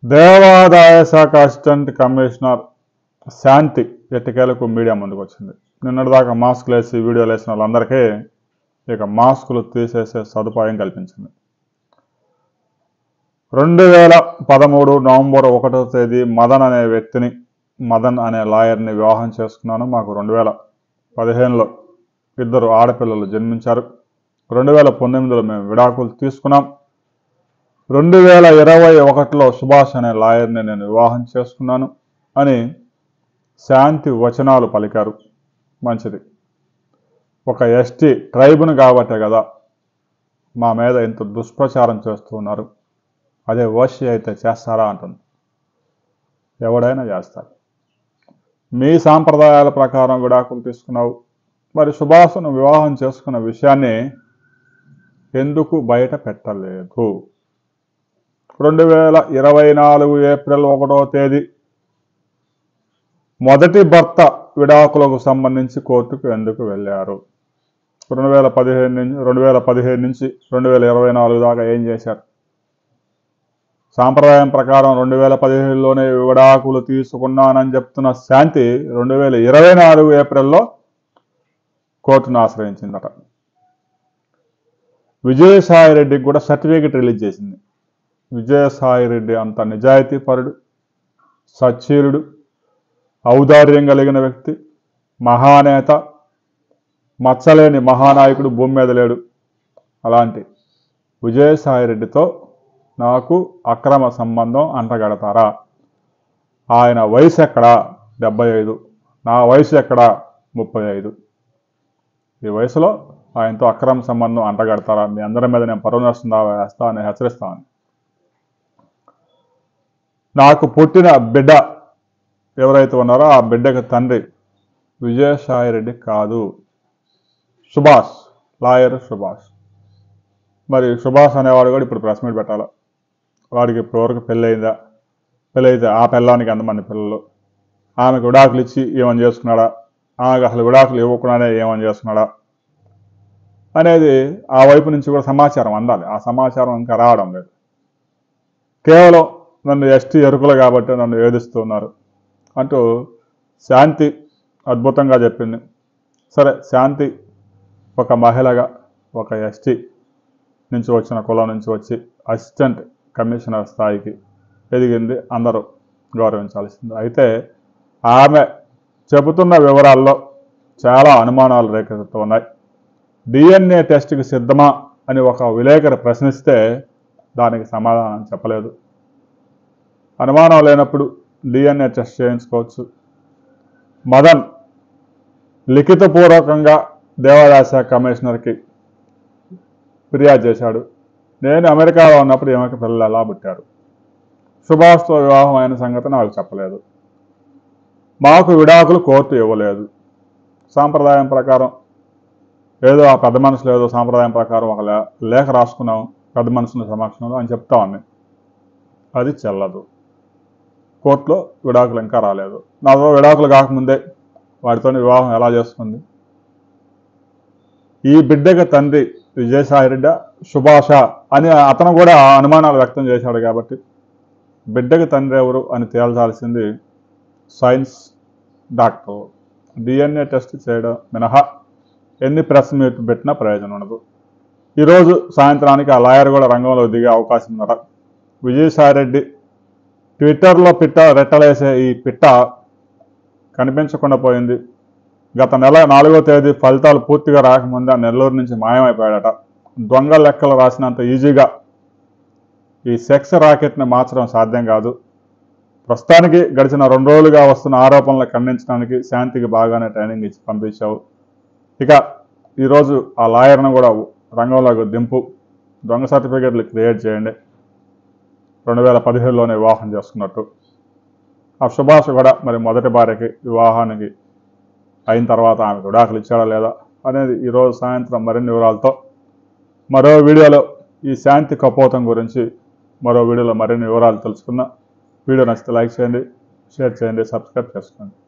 దేవాదాయ శాఖ assistant commissioner Shanti ఎట్టికేలకు మీడియా ముందుకు వచ్చింది నిన్నటిదాకా మాస్కులు వేసి వీడియోలు వేసిన వాళ్ళందరికీ ఇక మాస్కులు తీసేసే సదుపాయం కల్పించింది రెండు వేల పదమూడు నవంబర్ ఒకటో తేదీ మదన్ అనే వ్యక్తిని మదన్ అనే లాయర్ని వివాహం చేసుకున్నాను మాకు రెండు వేల పదిహేనులో ఇద్దరు ఆడపిల్లలు జన్మించారు రెండు వేల పంతొమ్మిదిలో మేము విడాకులు తీసుకున్నాం రెండు వేల ఇరవై ఒకటిలో సుభాష్ అనే లాయర్ని నేను వివాహం చేసుకున్నాను అని శాంతి వచనాలు పలికారు మంచిది ఒక ఎస్టీ ట్రైబును కాబట్టే కదా మా మీద ఇంత దుష్ప్రచారం చేస్తూ ఉన్నారు అదే ఓషి అయితే చేస్తారా అంటుంది ఎవడైనా చేస్తారు మీ సాంప్రదాయాల ప్రకారం విడాకులు తీసుకున్నావు మరి సుభాషను వివాహం చేసుకున్న విషయాన్ని ఎందుకు బయట పెట్టలేదు రెండు వేల ఇరవై నాలుగు ఏప్రిల్ ఒకటో తేదీ మొదటి భర్త విడాకులకు సంబంధించి కోర్టుకు ఎందుకు వెళ్ళారు రెండు వేల పదిహేను నుంచి రెండు వేల పదిహేను నుంచి రెండు వేల ఇరవై నాలుగు దాకా ఏం చేశారు సాంప్రదాయం ప్రకారం రెండు వేల పదిహేనులోనే విడాకులు తీసుకున్నానని చెప్తున్న శాంతి రెండు వేల ఇరవై నాలుగు ఏప్రిల్లో కోర్టును ఆశ్రయించిందట విజయసాయి రెడ్డికి కూడా సర్టిఫికెట్ రిలీజ్ చేసింది విజయసాయి రెడ్డి అంత నిజాయితీపరుడు సచ్చీరుడు ఔదార్యం కలిగిన వ్యక్తి మహానేత మచ్చలేని మహానాయకుడు భూమి మీద లేడు అలాంటి విజయసాయి రెడ్డితో నాకు అక్రమ సంబంధం అంటగడతారా ఆయన వయసు ఎక్కడా డెబ్బై ఐదు నా వయసు ఎక్కడా ముప్పై ఐదు ఈ వయసులో ఆయనతో అక్రమ సంబంధం అంటగడతారా మీ అందరి మీద నేను పరువు నష్టం దావా వేస్తా అని హెచ్చరిస్తాను నాకు పుట్టిన బిడ్డ ఎవరైతే ఉన్నారో ఆ బిడ్డకి తండ్రి విజయసాయి రెడ్డి కాదు సుభాష్ లాయర్ సుభాష్ మరి సుభాష్ అనేవాడు కూడా ఇప్పుడు ప్రెస్ మీట్ పెట్టాలి వాడికి ఇప్పటివరకు పెళ్ళి అయిందా పెళ్ళి అయితే ఆ పిల్లానికి ఎంతమంది పిల్లలు ఆమెకు విడాకులు ఇచ్చి ఏమని చేసుకున్నాడా ఆమెకు అసలు విడాకులు ఇవ్వకుండానే ఏమని చేసుకున్నాడా అనేది ఆ వైపు నుంచి కూడా సమాచారం అందాలి ఆ సమాచారం ఇంకా రావడం లేదు కేవలం నన్ను ఎస్టీ ఎరుకులు కాబట్టి నన్ను వేధిస్తున్నారు అంటూ శాంతి అద్భుతంగా చెప్పింది సరే శాంతి ఒక మహిళగా ఒక ఎస్టీ నుంచి వచ్చిన కులం నుంచి వచ్చి అసిస్టెంట్ కమిషనర్ స్థాయికి ఎదిగింది అందరూ గౌరవించాల్సింది అయితే ఆమె చెబుతున్న వివరాల్లో చాలా అనుమానాలు రేకెత్తుతూ ఉన్నాయి డిఎన్ఏ టెస్ట్కి సిద్ధమా అని ఒక విలేకరి ప్రశ్నిస్తే దానికి సమాధానం చెప్పలేదు అనుమానం లేనప్పుడు డిఎన్ఏ టెస్ట్ చేయించుకోవచ్చు మదన్ లిఖితపూర్వకంగా దేవాదాయ శాఖ కమిషనర్కి ఫిర్యాదు చేశాడు నేను అమెరికాలో ఉన్నప్పుడు ఈమెకి పిల్లలు ఎలా పుట్టారు సుభాష్తో వివాహం అయిన సంగతి నాకు చెప్పలేదు మాకు విడాకులు కోర్టు ఇవ్వలేదు సాంప్రదాయం ప్రకారం ఏదో ఆ పెద్ద మనుషులు ఏదో సాంప్రదాయం ప్రకారం ఒక లే- లేఖ రాసుకున్నాం పెద్ద మనుషుల సమక్షంలో అని చెప్తా ఉంది అది చెల్లదు కోర్టులో విడాకులు ఇంకా రాలేదు నాతో విడాకులు కాకముందే వాడితో వివాహం ఎలా చేసుకుంది ఈ బిడ్డకి తండ్రి విజయసాయి రెడ్డి సుభాష అని అతను కూడా అనుమానాలు వ్యక్తం చేశాడు కాబట్టి బిడ్డకి తండ్రి ఎవరు అని తేల్చాల్సింది సైన్స్ డాక్టర్ డిఎన్ఏ టెస్ట్ చేయడం మినహా ఎన్ని ప్రెస్ మీట్ పెట్టినా ప్రయోజనం ఉండదు ఈరోజు సాయంత్రానికి ఆ లాయర్ కూడా రంగంలో దిగే అవకాశం ఉందట విజయసాయి రెడ్డి ట్విట్టర్లో పిట్ట రెట్టలేసే ఈ పిట్ట కనిపించకుండా పోయింది గత నెల నాలుగో తేదీ ఫలితాలు పూర్తిగా రాకముందే ఆ నెల్లూరు నుంచి మాయమైపోయాడట దొంగ లెక్కలు రాసినంత ఈజీగా ఈ సెక్స్ రాకెట్ని మార్చడం సాధ్యం కాదు ప్రస్తుతానికి గడిచిన రెండు రోజులుగా వస్తున్న ఆరోపణలు ఖండించడానికి శాంతికి బాగానే ట్రైనింగ్ ఇచ్చి పంపించావు ఇక ఈరోజు ఆ లాయర్ను కూడా రంగంలోకి దింపు దొంగ సర్టిఫికేట్లు క్రియేట్ చేయండి రెండు వేల పదిహేడులోనే వివాహం చేసుకున్నట్టు ఆ సుభాష్ కూడా మరి మొదటి భార్యకి వివాహానికి అయిన తర్వాత ఆమెకు విడాకులు ఇచ్చాడా లేదా అనేది ఈరోజు సాయంత్రం మరిన్ని వివరాలతో మరో వీడియోలో ఈ శాంతి కపోతం గురించి మరో వీడియోలో మరిన్ని వివరాలు తెలుసుకుందాం వీడియో నచ్చితే లైక్ చేయండి షేర్ చేయండి సబ్స్క్రైబ్ చేసుకోండి